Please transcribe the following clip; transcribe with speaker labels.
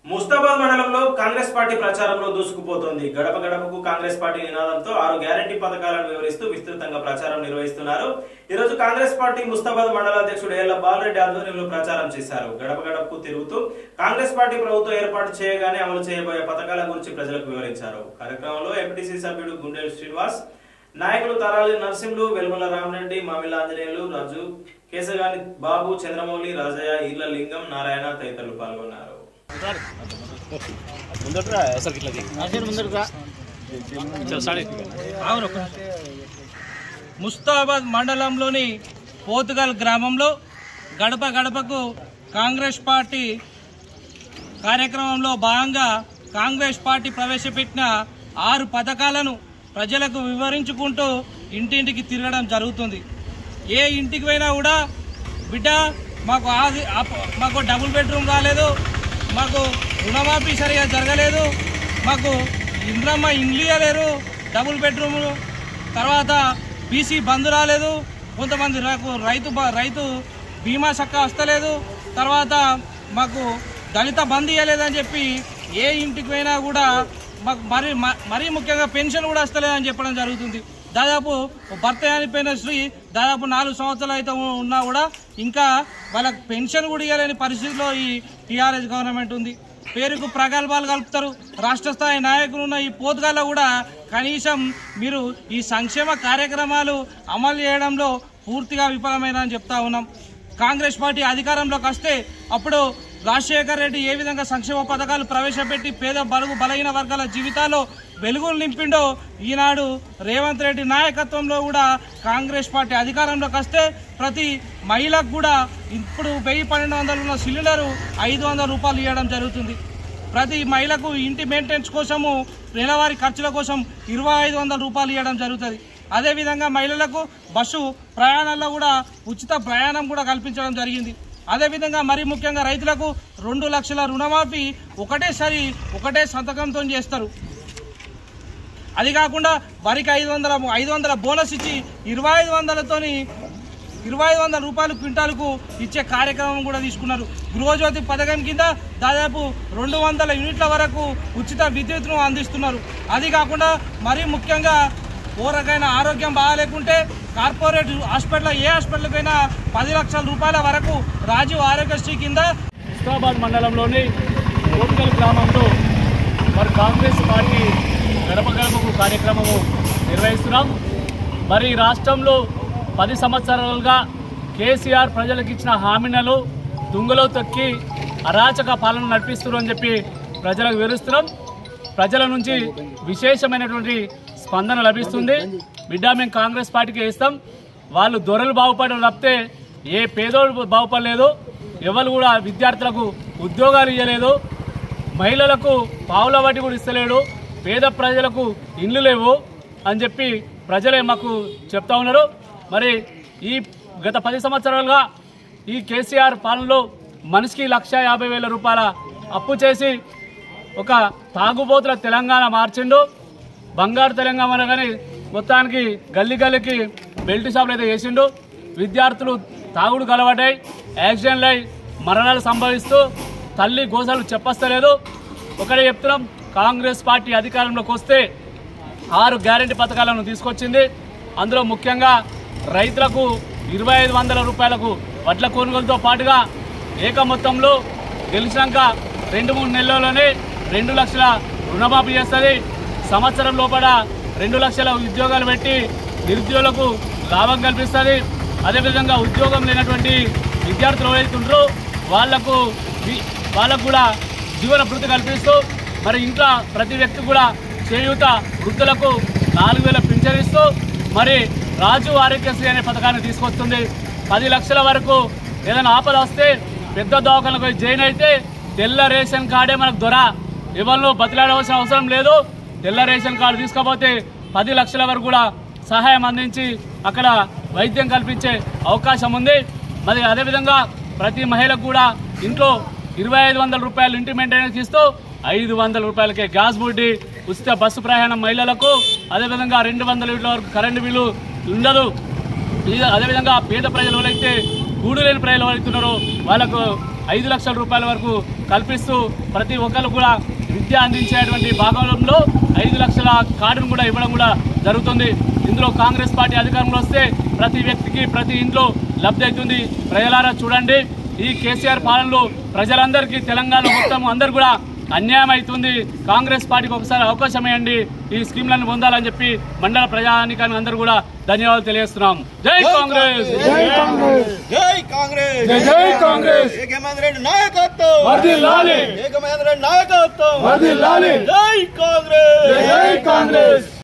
Speaker 1: ముస్తాబాద్ మండలంలో కాంగ్రెస్ పార్టీ ప్రచారంలో దూసుకుపోతోంది గడప గడపకు కాంగ్రెస్ పార్టీ నినాదంతో ఆరు గ్యారంటీ పథకాలను వివరిస్తూ విస్తృతంగా ప్రచారం నిర్వహిస్తున్నారు ఈ రోజు కాంగ్రెస్ పార్టీ ముస్తాబాద్ మండల అధ్యక్షుడు ఏళ్ల బాలరెడ్డి ఆధ్వర్యంలో ప్రచారం చేశారు గడప గడపకు తిరుగుతూ కాంగ్రెస్ పార్టీ ప్రభుత్వం ఏర్పాటు చేయగానే అమలు చేయబోయే పథకాల గురించి ప్రజలకు వివరించారు కార్యక్రమంలో ఎంపీటీసీ సభ్యుడు గుండెల శ్రీనివాస్ నాయకులు తరాలి నరసింహులు వెల్ముల రామరెడ్డి మామిళ్ళ ఆంజనేయులు రాజు కేశగాని బాబు చంద్రమౌళి రాజయ్య ఈర్ల లింగం నారాయణ తదితరులు పాల్గొన్నారు
Speaker 2: అవును ముస్తాబాద్ మండలంలోని పోతుగల్ గ్రామంలో గడప గడపకు కాంగ్రెస్ పార్టీ కార్యక్రమంలో భాగంగా కాంగ్రెస్ పార్టీ ప్రవేశపెట్టిన ఆరు పథకాలను ప్రజలకు వివరించుకుంటూ ఇంటింటికి తిరగడం జరుగుతుంది ఏ ఇంటికి పోయినా కూడా బిడ్డ మాకు ఆది ఆప- మాకు డబుల్ బెడ్రూమ్ రాలేదు మాకు రుణమాఫీ సరిగా జరగలేదు మాకు ఇంద్రమ్మ ఇండ్లు ఇవ్వలేరు డబుల్ బెడ్రూమ్ తర్వాత బీసీ బంద్ రాలేదు కొంతమంది రైతు- రైతు బ- రైతు బీమా చక్క వస్తలేదు తర్వాత మాకు దళిత బంద్ ఇవ్వలేదని చెప్పి ఏ ఇంటికి పోయినా కూడా మాకు మరీ మ- మరీ ముఖ్యంగా పెన్షన్ కూడా వస్తలేదని చెప్పడం జరుగుతుంది దాదాపు భర్త చనిపోయిన స్త్రీ దాదాపు నాలుగు సంవత్సరాలు అయితే ఉ- ఉన్నా కూడా ఇంకా వాళ్ళకి పెన్షన్ కూడా ఇవ్వలేని పరిస్థితిలో ఈ టీఆర్ఎస్ గవర్నమెంట్ ఉంది పేరుకు ప్రగల్భాలు కలుపుతారు రాష్ట్ర స్థాయి నాయకులు ఉన్న ఈ పోతుగాల్లో కూడా కనీసం మీరు ఈ సంక్షేమ కార్యక్రమాలు అమలు చేయడంలో పూర్తిగా విఫలమైనని చెప్తా ఉన్నాం కాంగ్రెస్ పార్టీ అధికారంలోకి వస్తే అప్పుడు రాజశేఖర్ రెడ్డి ఏ విధంగా సంక్షేమ పథకాలు ప్రవేశపెట్టి పేద బడుగు బలహీన వర్గాల జీవితాల్లో వెలుగులు నింపిండో ఈనాడు రేవంత్ రెడ్డి నాయకత్వంలో కూడా కాంగ్రెస్ పార్టీ అధికారంలోకి వస్తే ప్రతి మహిళకు కూడా ఇప్పుడు వెయ్యి పన్నెండు వందలు ఉన్న సిలిండరు ఐదు వందల రూపాయలు ఇవ్వడం జరుగుతుంది ప్రతి మహిళకు ఇంటి మెయింటెనెన్స్ కోసము నెలవారీ ఖర్చుల కోసం ఇరవై ఐదు వందల రూపాయలు ఇవ్వడం జరుగుతుంది అదేవిధంగా మహిళలకు బస్సు ప్రయాణాల్లో కూడా ఉచిత ప్రయాణం కూడా కల్పించడం జరిగింది అదేవిధంగా మరి ముఖ్యంగా రైతులకు రెండు లక్షల రుణమాఫీ ఒకటేసారి ఒకటే సంతకంతో చేస్తారు అది కాకుండా వరికి ఐదు వందల ఐదు వందల బోనస్ ఇచ్చి ఇరవై ఐదు వందలతోని ఇరవై ఐదు వందల రూపాయలు క్వింటాలకు ఇచ్చే కార్యక్రమం కూడా తీసుకున్నారు గృహజ్యోతి పథకం కింద దాదాపు రెండు వందల యూనిట్ల వరకు ఉచిత విద్యుత్ను అందిస్తున్నారు అది కాకుండా మరీ ముఖ్యంగా ఓరకైనా ఆరోగ్యం బాగాలేకుంటే కార్పొరేట్ హాస్పిటల్ ఏ హాస్పిటల్కైనా పది లక్షల రూపాయల వరకు రాజీవ్ ఆరోగ్యశ్రీ కింద
Speaker 3: హుస్నాబాద్ మండలంలోని కోటికల్ గ్రామంలో మరి కాంగ్రెస్ పార్టీ గడప గడపకు కార్యక్రమము నిర్వహిస్తున్నాం మరి ఈ రాష్ట్రంలో పది సంవత్సరాలుగా కేసీఆర్ ప్రజలకు ఇచ్చిన హామీలను తుంగలో తొక్కి అరాచక పాలన నడిపిస్తున్నారు అని చెప్పి ప్రజలకు వివరిస్తున్నాం ప్రజల నుంచి విశేషమైనటువంటి స్పందన లభిస్తుంది బిడ్డ మేము కాంగ్రెస్ పార్టీకి వేస్తాం వాళ్ళు దొరలు బాగుపడడం తప్పితే ఏ పేదోడు బాగుపడలేదు ఎవరు కూడా విద్యార్థులకు ఉద్యోగాలు ఇవ్వలేదు మహిళలకు పావుల వాటి కూడా ఇస్తలేడు పేద ప్రజలకు ఇండ్లు లేవు అని చెప్పి ప్రజలే మాకు చెప్తా ఉన్నారు మరి ఈ గత పది సంవత్సరాలుగా ఈ కేసీఆర్ పాలనలో మనిషికి లక్ష యాభై వేల రూపాయల అప్పు చేసి ఒక తాగుబోతుల తెలంగాణ మార్చిండు బంగారు తెలంగాణ అనగానే మొత్తానికి గల్లీ గల్లీకి బెల్ట్ షాపులు అయితే వేసిండు విద్యార్థులు తాగుడు కలవటాయి యాక్సిడెంట్లు అయి మరణాలు సంభవిస్తూ తల్లి గోసాలు చెప్పస్తలేదు ఒకటే చెప్తున్నాం కాంగ్రెస్ పార్టీ అధికారంలోకి వస్తే ఆరు గ్యారెంటీ పథకాలను తీసుకొచ్చింది అందులో ముఖ్యంగా రైతులకు ఇరవై ఐదు వందల రూపాయలకు వడ్ల కొనుగోలుతో పాటుగా ఏక మొత్తంలో గెలిచినాక రెండు మూడు నెలల్లోనే రెండు లక్షల రుణమాఫీ చేస్తుంది సంవత్సరం లోపల రెండు లక్షల ఉద్యోగాలు పెట్టి నిరుద్యోగులకు లాభం కల్పిస్తుంది అదేవిధంగా ఉద్యోగం లేనటువంటి విద్యార్థులు ఎవరైతే ఉంటారో వాళ్లకు వి- వాళ్ళకు కూడా జీవన భృతి కల్పిస్తూ మరి ఇంట్లో ప్రతి వ్యక్తి కూడా చేయూత వృద్ధులకు నాలుగు వేల పింఛన్ ఇస్తూ మరి రాజు ఆరోగ్యశ్రీ అనే పథకాన్ని తీసుకొస్తుంది పది లక్షల వరకు ఏదైనా ఆపద వస్తే పెద్ద దవాఖానకు పోయి జాయిన్ అయితే తెల్ల రేషన్ కార్డే మనకు దొర ఎవరిలో బతిలాడవలసిన అవసరం లేదు తెల్ల రేషన్ కార్డు తీసుకపోతే పది లక్షల వరకు కూడా సహాయం అందించి అక్కడ వైద్యం కల్పించే అవకాశం ఉంది మరి అదేవిధంగా ప్రతి మహిళకు కూడా ఇంట్లో ఇరవై ఐదు వందల రూపాయలు ఇంటి మెయింటెనెన్స్ ఇస్తూ ఐదు వందల రూపాయలకే గ్యాస్ బుడ్డి ఉచిత బస్సు ప్రయాణం మహిళలకు అదేవిధంగా రెండు వందల యూనిట్ల వరకు కరెంటు బిల్లు ఉండదు ఇది అదేవిధంగా పేద ప్రజలు ఎవరైతే గూడు లేని ప్రజలు ఎవరైతే ఉన్నారో వాళ్ళకు ఐదు లక్షల రూపాయల వరకు కల్పిస్తూ ప్రతి ఒక్కరు కూడా విద్య అందించేటువంటి భాగంలో ఐదు లక్షల కార్డును కూడా ఇవ్వడం కూడా జరుగుతుంది ఇందులో కాంగ్రెస్ పార్టీ అధికారంలో వస్తే ప్రతి వ్యక్తికి ప్రతి ఇంట్లో లబ్ధి అవుతుంది ప్రజలారా చూడండి ఈ కేసీఆర్ పాలనలో ప్రజలందరికీ తెలంగాణ మొత్తం అందరు కూడా అన్యాయం అవుతుంది కాంగ్రెస్ పార్టీకి ఒకసారి అవకాశం ఇవ్వండి ఈ స్కీమ్లను పొందాలని చెప్పి మండల ప్రజానికానికి అందరూ కూడా ధన్యవాదాలు తెలియజేస్తున్నాం జై కాంగ్రెస్
Speaker 4: జై కాంగ్రెస్
Speaker 3: జై జై కాంగ్రెస్
Speaker 4: ఏకమేంద్ర రెడ్డి నాయకత్వం
Speaker 3: వర్ధిల్లాలి
Speaker 4: ఏకమేంద్ర రెడ్డి నాయకత్వం
Speaker 3: వర్ధిల్లాలి
Speaker 4: జై కాంగ్రెస్
Speaker 3: జై కాంగ్రెస్